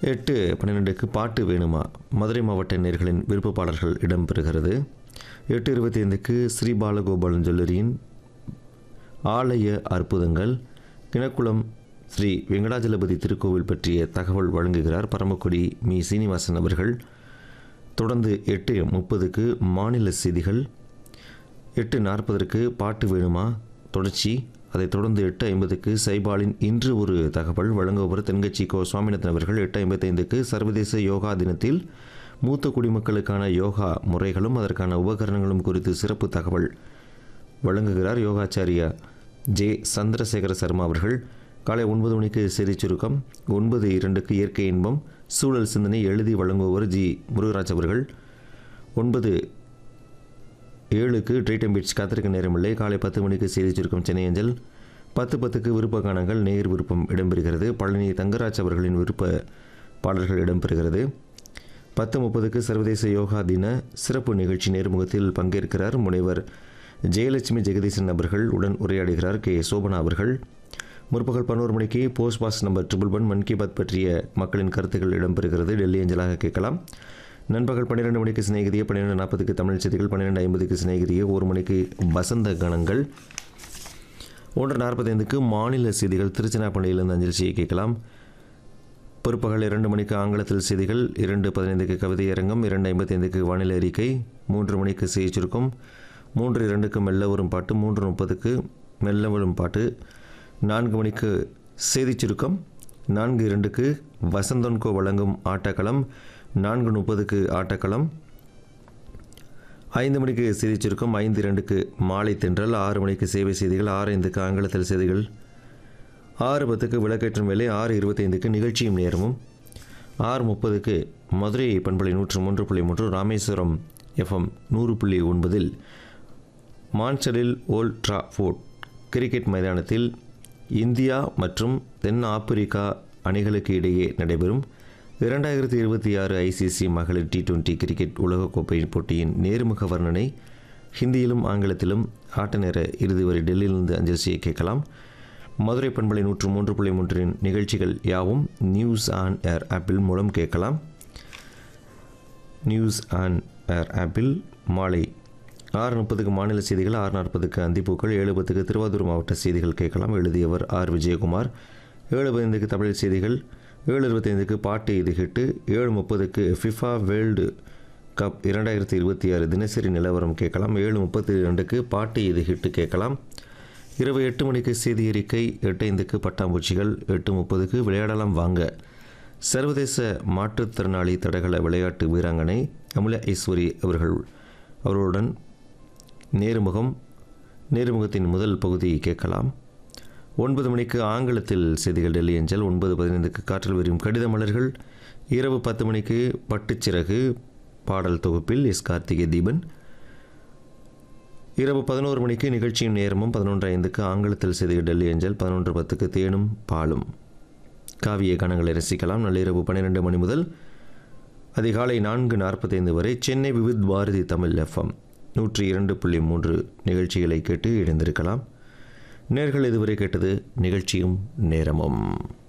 எட்டு பன்னிரெண்டுக்கு பாட்டு வேணுமா மதுரை மாவட்ட நேர்களின் விருப்ப பாடல்கள் இடம்பெறுகிறது எட்டு இருபத்தி ஐந்துக்கு ஸ்ரீ பாலகோபாலன் ஜுவல்லரியின் ஆலய அற்புதங்கள் கிணக்குளம் ஸ்ரீ வெங்கடாஜலபதி திருக்கோவில் பற்றிய தகவல் வழங்குகிறார் பரமக்குடி மீ சீனிவாசன் அவர்கள் தொடர்ந்து எட்டு முப்பதுக்கு மாநில செய்திகள் எட்டு நாற்பதற்கு பாட்டு வேணுமா தொடர்ச்சி அதைத் தொடர்ந்து எட்டு ஐம்பதுக்கு சைபாலின் இன்று ஒரு தகவல் வழங்குபவர் தென்கட்சி கோ சுவாமிநாதன் அவர்கள் எட்டு ஐம்பத்தைந்துக்கு சர்வதேச யோகா தினத்தில் மூத்த குடிமக்களுக்கான யோகா முறைகளும் அதற்கான உபகரணங்களும் குறித்து சிறப்பு தகவல் வழங்குகிறார் யோகாச்சாரியா ஜே சந்திரசேகர சர்மா அவர்கள் காலை ஒன்பது மணிக்கு செய்திச் சுருக்கம் ஒன்பது இரண்டுக்கு இயற்கை இன்பம் சூழல் சிந்தனை எழுதி வழங்குபவர் ஜி முருகராஜ் அவர்கள் ஒன்பது ஏழுக்கு ட்ரீட் அண்ட் பீட்ஸ் காத்திருக்க நேரமில்லை காலை பத்து மணிக்கு செய்திச் சுருக்கம் சென்னை அஞ்சல் பத்து பத்துக்கு விருப்ப காணங்கள் நேர் விருப்பம் இடம்பெறுகிறது பழனி தங்கராஜ் அவர்களின் விருப்ப பாடல்கள் இடம்பெறுகிறது பத்து முப்பதுக்கு சர்வதேச யோகா தின சிறப்பு நிகழ்ச்சி நேர்முகத்தில் பங்கேற்கிறார் முனைவர் ஜெயலட்சுமி ஜெகதீசன் அவர்கள் உடன் உரையாடுகிறார் கே சோபனா அவர்கள் முற்பகல் பதினோரு மணிக்கு post box number triple one Mann Ki Baat பற்றிய மக்களின் கருத்துக்கள் இடம்பெறுகிறது டெல்லி அஞ்சலாக கேட்கலாம் நண்பகல் பன்னிரெண்டு மணிக்கு சிநேகிதிய பன்னிரெண்டு நாற்பதுக்கு தமிழ் செய்திகள் பன்னிரெண்டு ஐம்பதுக்கு சிநேகிதிய ஒரு மணிக்கு வசந்த கணங்கள் ஒன்று நாற்பத்தைந்துக்கு மாநில செய்திகள் திருச்சினாப்பள்ளியிலிருந்து அஞ்சல் செய்ய கேட்கலாம் பிற்பகல் இரண்டு மணிக்கு ஆங்கிலத்தில் செய்திகள் இரண்டு பதினைந்துக்கு கவிதை அரங்கம் இரண்டு ஐம்பத்தைந்துக்கு வானிலை அறிக்கை மூன்று மணிக்கு செய்தி சுருக்கம் மூன்று இரண்டுக்கு மெல்ல வரும் பாட்டு மூன்று முப்பதுக்கு மெல்ல வரும் பாட்டு நான்கு மணிக்கு செய்திச் சுருக்கம் நான்கு இரண்டுக்கு வசந்தன்கோ வழங்கும் ஆட்டக்களம் நான்கு முப்பதுக்கு ஆட்டக்களம் ஐந்து மணிக்கு செய்தி சுருக்கம் ஐந்து இரண்டுக்கு மாலை தென்றல் ஆறு மணிக்கு சேவை செய்திகள் ஆறு ஐந்துக்கு ஆங்கிலத்தில் செய்திகள் ஆறு பத்துக்கு விளக்கேற்றும் வேலை ஆறு இருபத்தைந்துக்கு நிகழ்ச்சியும் நேரமும் ஆறு முப்பதுக்கு மதுரை பண்பலை நூற்று மூன்று புள்ளி மூன்று ராமேஸ்வரம் எஃப்எம் நூறு புள்ளி ஒன்பதில் மான்சரில் ஓல்ட் ட்ராஃபோர்ட் கிரிக்கெட் மைதானத்தில் இந்தியா மற்றும் தென் ஆப்பிரிக்கா அணிகளுக்கு இடையே நடைபெறும் இரண்டாயிரத்தி இருபத்தி ஆறு ஐசிசி மகளிர் டி டுவெண்ட்டி கிரிக்கெட் உலகக்கோப்பை போட்டியின் நேர்முக வர்ணனை ஹிந்தியிலும் ஆங்கிலத்திலும் ஆட்ட நேர இறுதி வரை டெல்லியிலிருந்து அஞ்சல் செய்ய கேட்கலாம் மதுரை பண்பலை நூற்று மூன்று புள்ளி மூன்றின் நிகழ்ச்சிகள் யாவும் நியூஸ் ஆன் ஏர் ஆப்பிள் மூலம் கேட்கலாம் நியூஸ் ஆன் ஏர் ஆப்பிள் மாலை ஆறு முப்பதுக்கு மாநில செய்திகள் ஆறு நாற்பதுக்கு அந்திப்பூக்கள் ஏழு பத்துக்கு திருவாரூர் மாவட்ட செய்திகள் கேட்கலாம் எழுதியவர் ஆர் விஜயகுமார் ஏழு பதினைந்துக்கு தமிழ் செய்திகள் ஏழு இருபத்தைந்துக்கு பாட்டு இது ஹிட்டு ஏழு முப்பதுக்கு ஃபிஃபா வேர்ல்டு கப் இரண்டாயிரத்தி இருபத்தி ஆறு தினசரி நிலவரம் கேட்கலாம் ஏழு முப்பத்தி ரெண்டுக்கு பாட்டு இது ஹிட்டு கேட்கலாம் இரவு எட்டு மணிக்கு செய்தி அறிக்கை எட்டு ஐந்துக்கு பட்டாம்பூச்சிகள் எட்டு முப்பதுக்கு விளையாடலாம் வாங்க சர்வதேச மாற்றுத்திறனாளி தடகள விளையாட்டு வீராங்கனை அமுல ஈஸ்வரி அவர்கள் அவர்களுடன் நேர்முகம் நேர்முகத்தின் முதல் பகுதி கேட்கலாம் ஒன்பது மணிக்கு ஆங்கிலத்தில் செய்திகள் டெல்லி அஞ்சல் ஒன்பது பதினைந்துக்கு காற்றில் வரும் கடித மலர்கள் இரவு பத்து மணிக்கு பட்டுச்சிறகு பாடல் தொகுப்பில் எஸ் கார்த்திகை தீபன் இரவு பதினோரு மணிக்கு நிகழ்ச்சியும் நேரமும் பதினொன்று ஐந்துக்கு ஆங்கிலத்தில் செய்திகள் டெல்லி அஞ்சல் பதினொன்று பத்துக்கு தேனும் பாலும் காவிய கணங்களை ரசிக்கலாம் நள்ளிரவு பன்னிரெண்டு மணி முதல் அதிகாலை நான்கு நாற்பத்தைந்து வரை சென்னை விவித் பாரதி தமிழ் எஃப்எம் நூற்றி இரண்டு புள்ளி மூன்று நிகழ்ச்சிகளை கேட்டு இணைந்திருக்கலாம் நேர்கள் இதுவரை கேட்டது நிகழ்ச்சியும் நேரமும்